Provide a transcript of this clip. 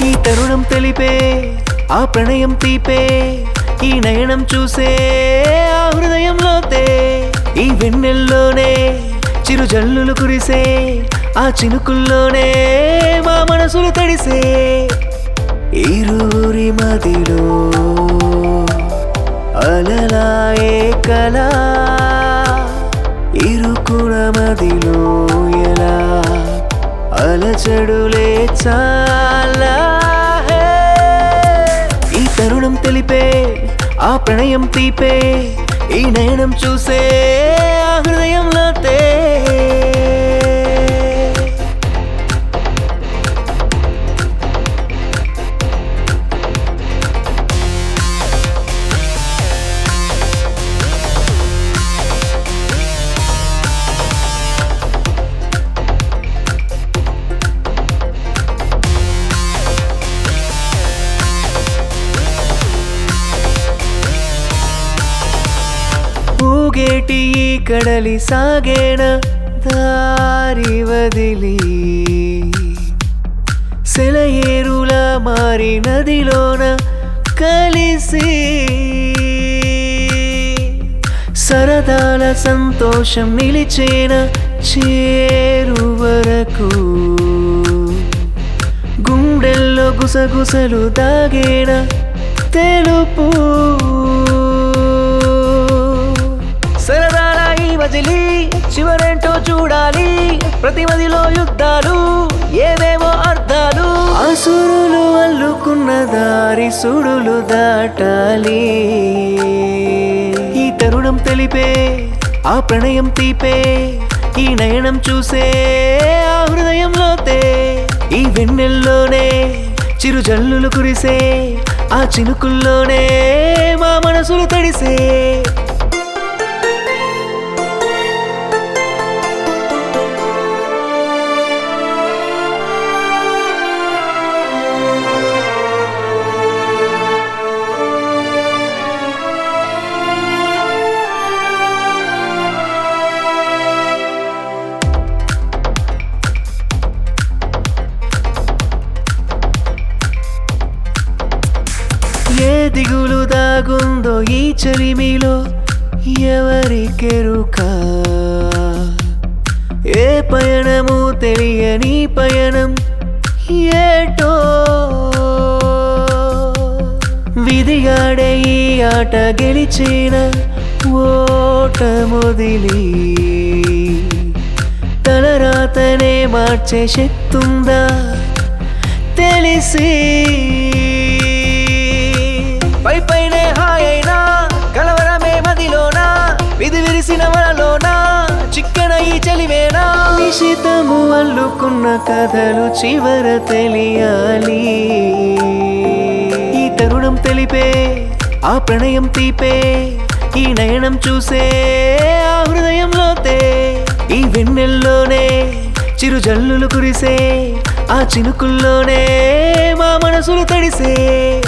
ఈ తరుణం తెలిపే ఆ ప్రణయం తీపే ఈ నయనం చూసే ఆ హృదయంలోతే ఈ వెన్నెల్లోనే చిరు జల్లులు కురిసే ఆ చినుకుల్లోనే మా మనసులు తడిసే ఇరువురి మదిలో అలలాయే కలా ఇరుకుల మదిలో ఎలా అలచడులే చాలా హే. ఈ తరుణం తెలిపే ఆ ప్రణయం తీపే ఈ నయనం చూసే ఆ హృదయంలో తే ఊగేటి ఈ కడలి సాగేన దారి వదిలి సెలయేరుల మారి నదిలోన కలిసి సరదాల సంతోషం నిలిచేన చేరు వరకు గుండెల్లో గుసగుసలు దాగేన తెలుపు సరదాల ఈ మజిలి చివరేంటో చూడాలి ప్రతి మదిలో యుద్ధాలు ఏవేవో అర్థాలు అసురులు అల్లుకున్న దారి సుడులు దాటాలి ఈ తరుణం తెలిపే ఆ ప్రణయం తీపే ఈ నయనం చూసే ఆ హృదయంలోతే ఈ వెన్నెల్లోనే చిరు జల్లులు కురిసే ఆ చినుకుల్లోనే మా మనసులు తడిసే ఏ దిగులు దాగుందో ఈ చరిమిలో ఎవరికెరుక ఏ పయనము తెలియని పయనం ఏటో విధిగాడే ఈ ఆట గెలిచిన ఓటముదిలి తలరాతనే మార్చే శక్తుందా తెలిసి పై పైనే హాయైనా కలవరమే మదిలోనా విధి విరిసిన వలలోనా చిక్కన ఈ చలివేనా నిశితము అల్లుకున్న కథలు చివర తెలియాలి ఈ తరుణం తెలిపే ఆ ప్రణయం తీపే ఈ నయనం చూసే ఆ హృదయంలోతే ఈ వెన్నెల్లోనే చిరు జల్లులు కురిసే ఆ చినుకుల్లోనే మా మనసులు తడిసే